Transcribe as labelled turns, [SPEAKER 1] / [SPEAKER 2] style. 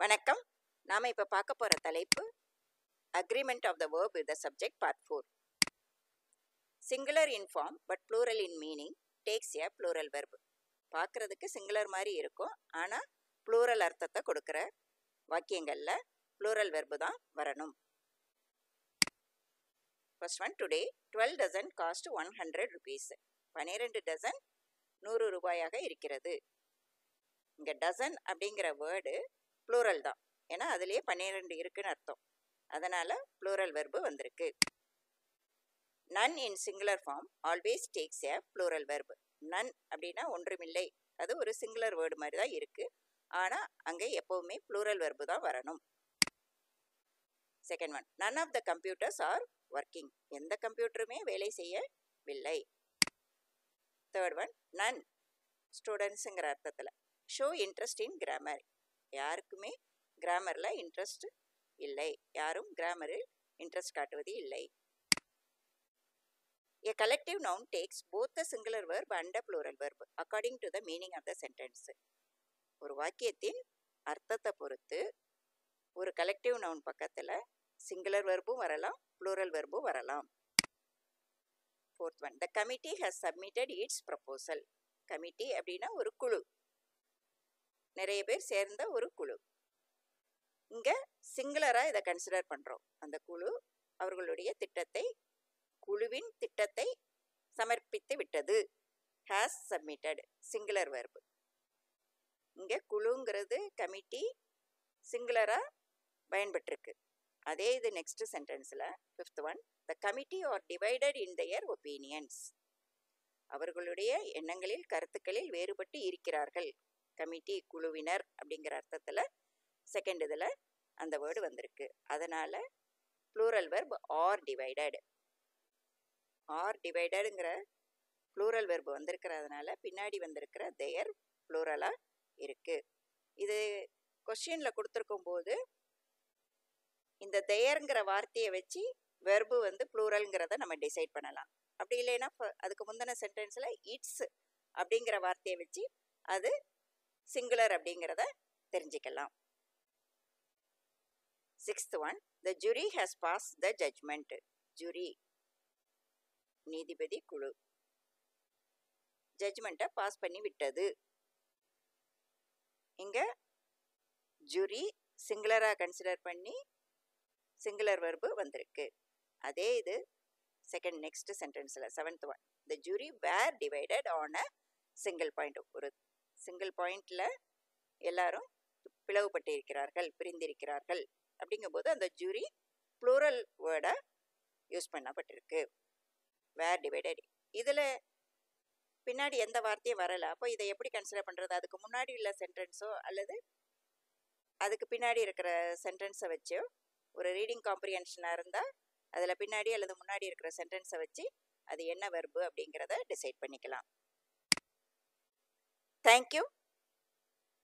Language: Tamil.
[SPEAKER 1] வணக்கம் நாம இப்ப பார்க்க போற தலைப்பு agreement of the verb with the subject part 4 singular in form but plural in meaning takes a plural verb பார்க்கறதுக்கு சிங்குலர் மாதிரி இருக்கும் ஆனா ப்ளூரல் அர்த்தத்தை கொடுக்கிற வாக்கியங்கள்ல ப்ளூரல் வெர்பு தான் வரணும் first one today twelve dozen cost one hundred rupees பன்னிரெண்டு டசன் நூறு ரூபாயாக இருக்கிறது இங்க டசன் அப்படிங்கிற வேர்டு ப்ளூரல் தான் ஏன்னா அதுலயே பன்னிரெண்டு இருக்குன்னு அர்த்தம் அதனால ப்ளூரல் வெர்பு வந்திருக்கு none in singular form always takes a plural verb none அப்படின்னா ஒன்றுமில்லை அது ஒரு சிங்குலர் வேர்டு மாதிரி தான் இருக்கு ஆனா அங்கே எப்பவுமே ப்ளூரல் வெர்பு தான் வரணும் second one none of the computers are working எந்த கம்ப்யூட்டருமே வேலை செய்யவில்லை தேர்ட் ஒன் நன் ஸ்டூடெண்ட்ஸுங்கிற அர்த்தத்தில் ஷோ இன்ட்ரெஸ்ட் இன் கிராமர் யாருக்குமே கிராமரில் இன்ட்ரெஸ்ட் இல்லை யாரும் கிராமரில் இன்ட்ரெஸ்ட் காட்டுவது இல்லை A collective noun takes both the singular verb and a plural verb according to the meaning of the sentence. ஒரு வாக்கியத்தின் அர்த்தத்தை பொறுத்து ஒரு கலெக்டிவ் நவுன் பக்கத்தில் சிங்குலர் வெர்பும் வரலாம் ப்ளூரல் வெர்பும் வரலாம் fourth one the committee has submitted its proposal committee அப்படின்னா ஒரு குழு நிறைய பேர் சேர்ந்த ஒரு குழு இங்கே சிங்குலராக இதை கன்சிடர் பண்ணுறோம் அந்த குழு அவர்களுடைய திட்டத்தை குழுவின் திட்டத்தை சமர்ப்பித்து விட்டது ஹேஸ் சப்மிட்டட் சிங்குலர் வெர்பு இங்கே குழுங்கிறது கமிட்டி சிங்குலராக பயன்பட்டிருக்கு அதே இது நெக்ஸ்ட் சென்டென்ஸில் fifth one the committee are divided in their opinions அவர்களுடைய எண்ணங்களில் கருத்துக்களில் வேறுபட்டு இருக்கிறார்கள் கமிட்டி குழுவினர் அப்படிங்கிற அர்த்தத்தில் செகண்ட் இதில் அந்த வேர்டு வந்திருக்கு அதனால் plural verb are divided are டிவைடடுங்கிற ப்ளூரல் வெர்பு வந்திருக்கிறதுனால பின்னாடி வந்திருக்கிற தேயர் ப்ளூரலாக இருக்குது இது கொஷினில் கொடுத்துருக்கும் போது இந்த தேயருங்கிற வார்த்தையை வச்சு வெர்பு வந்து ப்ளூரல்ங்கிறத நம்ம டிசைட் பண்ணலாம் அப்படி இல்லைன்னா அதுக்கு முந்தின சென்டென்ஸில் இட்ஸ் அப்படிங்கிற வார்த்தையை வச்சு அது சிங்குலர் அப்படிங்கிறத தெரிஞ்சுக்கலாம் sixth one the jury has pass the judgment jury நீதிபதி குழு ஜட்ஜ்மெண்ட்டை பாஸ் பண்ணி விட்டது இங்க ஜுரி சிங்குலராக கன்சிடர் பண்ணி சிங்குலர் வெர்பு வந்திருக்கு அதே இது செகண்ட் நெக்ஸ்ட் சென்டென்ஸில் seventh one the jury were divided on a single point ஒரு சிங்கிள் பாயிண்டில் எல்லாரும் பிளவுபட்டு இருக்கிறார்கள் பிரிந்திருக்கிறார்கள் அப்படிங்கும்போது அந்த ஜூரி ப்ளூரல் வேர்டை யூஸ் பண்ணப்பட்டிருக்கு வேர் டிவைடட் இதில் பின்னாடி எந்த வார்த்தையும் வரலை அப்போ இதை எப்படி கன்சிடர் பண்ணுறது அதுக்கு முன்னாடி உள்ள சென்டென்ஸோ அல்லது அதுக்கு பின்னாடி இருக்கிற சென்டென்ஸை வச்சோ ஒரு ரீடிங் காம்ப்ரிஹென்ஷனாக இருந்தால் அதில் பின்னாடி அல்லது முன்னாடி இருக்கிற சென்டென்ஸை வச்சு அது என்ன வெர்பு அப்படிங்கிறத டிசைட் பண்ணிக்கலாம் தேங்க்யூ